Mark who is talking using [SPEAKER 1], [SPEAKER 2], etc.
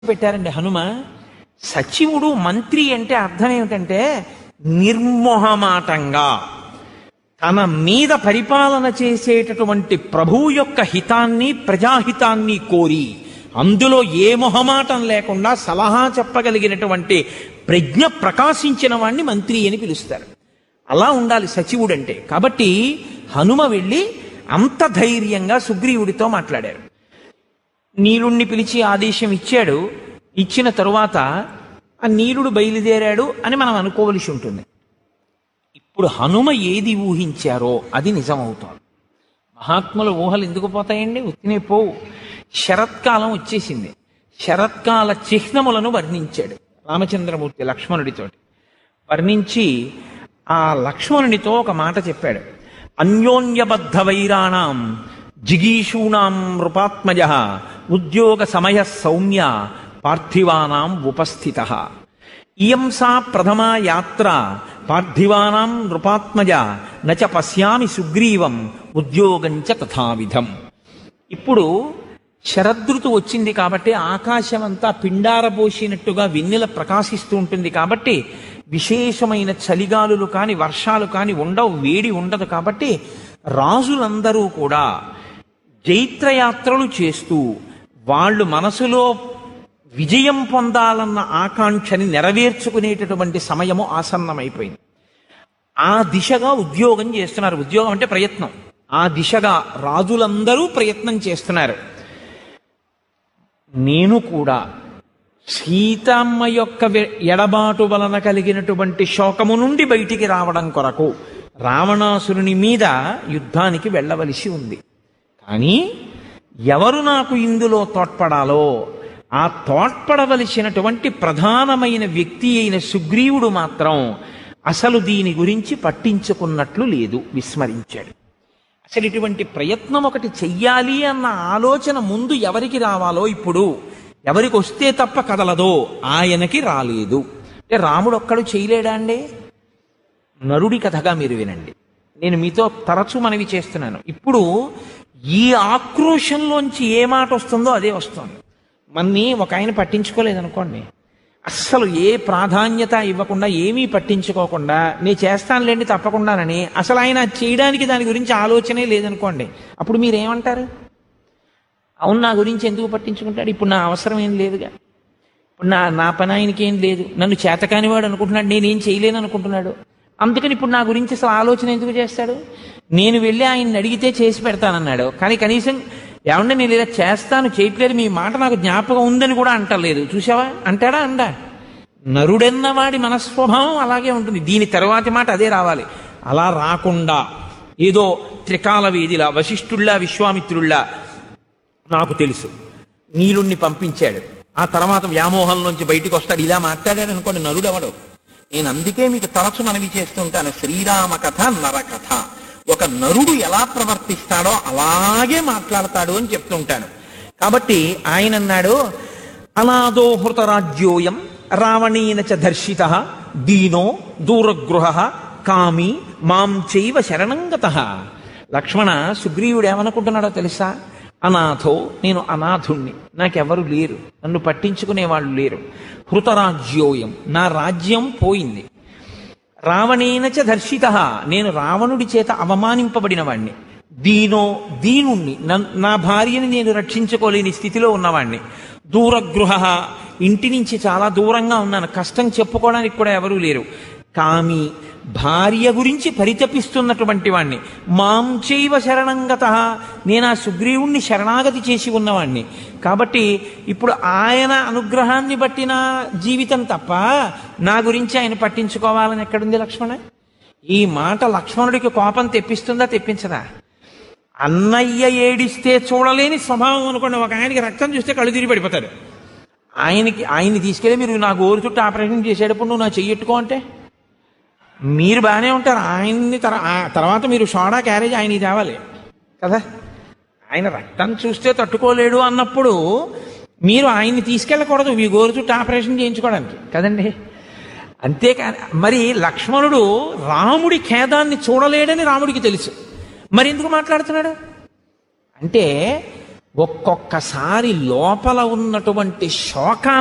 [SPEAKER 1] పెట్టారండి హనుమ సచివుడు మంత్రి అంటే అర్థం ఏమిటంటే నిర్మోహమాటంగా తన మీద పరిపాలన చేసేటటువంటి ప్రభువు యొక్క హితాన్ని ప్రజాహితాన్ని కోరి అందులో ఏ మొహమాటం లేకుండా సలహా చెప్పగలిగినటువంటి ప్రజ్ఞ ప్రకాశించిన వాణ్ణి మంత్రి అని పిలుస్తారు అలా ఉండాలి సచివుడు అంటే కాబట్టి హనుమ వెళ్ళి అంత ధైర్యంగా సుగ్రీవుడితో మాట్లాడారు నీలుణ్ణి పిలిచి ఆదేశం ఇచ్చాడు ఇచ్చిన తరువాత ఆ నీలుడు బయలుదేరాడు అని మనం అనుకోవలసి ఉంటుంది ఇప్పుడు హనుమ ఏది ఊహించారో అది నిజమవుతోంది మహాత్ముల ఊహలు ఎందుకు పోతాయండి ఉత్తినే పోవు శరత్కాలం వచ్చేసింది శరత్కాల చిహ్నములను వర్ణించాడు రామచంద్రమూర్తి లక్ష్మణుడితోటి వర్ణించి ఆ లక్ష్మణునితో ఒక మాట చెప్పాడు అన్యోన్యబద్ధ వైరాణం జిగీషూణాం నృపాత్మజ ఉద్యోగ సమయ సౌమ్య పార్థివానాం ఉపస్థిత ఇయం సా ప్రథమా యాత్ర పార్థివానాం నృపాత్మజ నచ పశ్యామి సుగ్రీవం ఉద్యోగంచ తథావిధం ఇప్పుడు శరదృతు వచ్చింది కాబట్టి ఆకాశం అంతా పిండారబోసినట్టుగా వెన్నెల ప్రకాశిస్తూ ఉంటుంది కాబట్టి విశేషమైన చలిగాలులు కాని వర్షాలు కాని ఉండవు వేడి ఉండదు కాబట్టి రాజులందరూ కూడా జైత్రయాత్రలు చేస్తూ వాళ్ళు మనసులో విజయం పొందాలన్న ఆకాంక్షని నెరవేర్చుకునేటటువంటి సమయము ఆసన్నమైపోయింది ఆ దిశగా ఉద్యోగం చేస్తున్నారు ఉద్యోగం అంటే ప్రయత్నం ఆ దిశగా రాజులందరూ ప్రయత్నం చేస్తున్నారు నేను కూడా సీతమ్మ యొక్క వె- ఎడబాటు వలన కలిగినటువంటి శోకము నుండి బయటికి రావడం కొరకు రావణాసురుని మీద యుద్ధానికి వెళ్ళవలసి ఉంది కానీ ఎవరు నాకు ఇందులో తోడ్పడాలో ఆ తోడ్పడవలసినటువంటి ప్రధానమైన వ్యక్తి అయిన సుగ్రీవుడు మాత్రం అసలు దీని గురించి పట్టించుకున్నట్లు లేదు విస్మరించాడు అసలు ఇటువంటి ప్రయత్నం ఒకటి చెయ్యాలి అన్న ఆలోచన ముందు ఎవరికి రావాలో ఇప్పుడు ఎవరికి వస్తే తప్ప కదలదో ఆయనకి రాలేదు అంటే రాముడు ఒక్కడు చేయలేడా అండి నరుడి కథగా మీరు వినండి నేను మీతో తరచూ మనవి చేస్తున్నాను ఇప్పుడు ఈ ఆక్రోశంలోంచి ఏ మాట వస్తుందో అదే వస్తుంది మన్ని ఒక ఆయన పట్టించుకోలేదనుకోండి అస్సలు ఏ ప్రాధాన్యత ఇవ్వకుండా ఏమీ పట్టించుకోకుండా నేను చేస్తానులేండి తప్పకుండానని అసలు ఆయన అది చేయడానికి దాని గురించి ఆలోచనే లేదనుకోండి అప్పుడు మీరేమంటారు అవును నా గురించి ఎందుకు పట్టించుకుంటాడు ఇప్పుడు నా అవసరం ఏం లేదుగా ఇప్పుడు నా నా పని ఆయనకి ఏం లేదు నన్ను చేతకానివాడు అనుకుంటున్నాడు నేనేం చేయలేను అనుకుంటున్నాడు అందుకని ఇప్పుడు నా గురించి అసలు ఆలోచన ఎందుకు చేస్తాడు నేను వెళ్ళి ఆయన్ని అడిగితే చేసి పెడతానన్నాడు కానీ కనీసం ఏమంటే నేను ఇలా చేస్తాను చేయట్లేదు మీ మాట నాకు జ్ఞాపకం ఉందని కూడా అంటలేదు చూసావా అంటాడా అండా నరుడన్న వాడి మనస్వభావం అలాగే ఉంటుంది దీని తర్వాతి మాట అదే రావాలి అలా రాకుండా ఏదో త్రికాల వేదిలా వశిష్ఠుల్లా విశ్వామిత్రుల్లా నాకు తెలుసు నీలుణ్ణి పంపించాడు ఆ తర్వాత వ్యామోహంలోంచి బయటికి వస్తాడు ఇలా మాట్లాడాడు అనుకోండి నరుడెవడు నేను అందుకే మీకు తరచు మనవి చేస్తుంటాను శ్రీరామ కథ నరకథ ఒక నరుడు ఎలా ప్రవర్తిస్తాడో అలాగే మాట్లాడతాడు అని చెప్తుంటాను కాబట్టి ఆయన అన్నాడు అనాదో హృతరాజ్యోయం రావణీన చ దర్శిత దీనో దూరగృహ కామి మాం చైవ శరణంగత లక్ష్మణ సుగ్రీవుడు ఏమనుకుంటున్నాడో తెలుసా అనాథో నేను అనాథుణ్ణి నాకెవరు లేరు నన్ను పట్టించుకునే వాళ్ళు లేరు హృతరాజ్యోయం నా రాజ్యం పోయింది రావణేన చ దర్శిత నేను రావణుడి చేత అవమానింపబడిన వాణ్ణి దీనో దీనుణ్ణి నన్- నా భార్యని నేను రక్షించుకోలేని స్థితిలో ఉన్నవాణ్ణి దూరగృహ ఇంటి నుంచి చాలా దూరంగా ఉన్నాను కష్టం చెప్పుకోవడానికి కూడా ఎవరూ లేరు కామి భార్య గురించి పరితపిస్తున్నటువంటి వాణ్ణి మాం చైవ శరణంగత నేను ఆ సుగ్రీవుణ్ణి శరణాగతి చేసి ఉన్నవాణ్ణి కాబట్టి ఇప్పుడు ఆయన అనుగ్రహాన్ని బట్టి నా జీవితం తప్ప నా గురించి ఆయన పట్టించుకోవాలని ఎక్కడుంది లక్ష్మణ ఈ మాట లక్ష్మణుడికి కోపం తెప్పిస్తుందా తెప్పించదా అన్నయ్య ఏడిస్తే చూడలేని స్వభావం అనుకోండి ఒక ఆయనకి రక్తం చూస్తే కళ్ళు తిరిగి పడిపోతాడు ఆయనకి ఆయన్ని తీసుకెళ్ళి మీరు నా గోరు చుట్టూ ఆపరేషన్ చేసేటప్పుడు నువ్వు నా చెయ్యెట్టుకో అంటే మీరు బాగానే ఉంటారు ఆయన్ని తర ఆ తర్వాత మీరు సోడా క్యారేజ్ ఆయన తేవాలి కదా ఆయన రక్తం చూస్తే తట్టుకోలేడు అన్నప్పుడు మీరు ఆయన్ని తీసుకెళ్ళకూడదు మీ గోరు చుట్టూ ఆపరేషన్ చేయించుకోవడానికి కదండి అంతేకాని మరి లక్ష్మణుడు రాముడి ఖేదాన్ని చూడలేడని రాముడికి తెలుసు మరి ఎందుకు మాట్లాడుతున్నాడు అంటే ఒక్కొక్కసారి లోపల ఉన్నటువంటి శోకా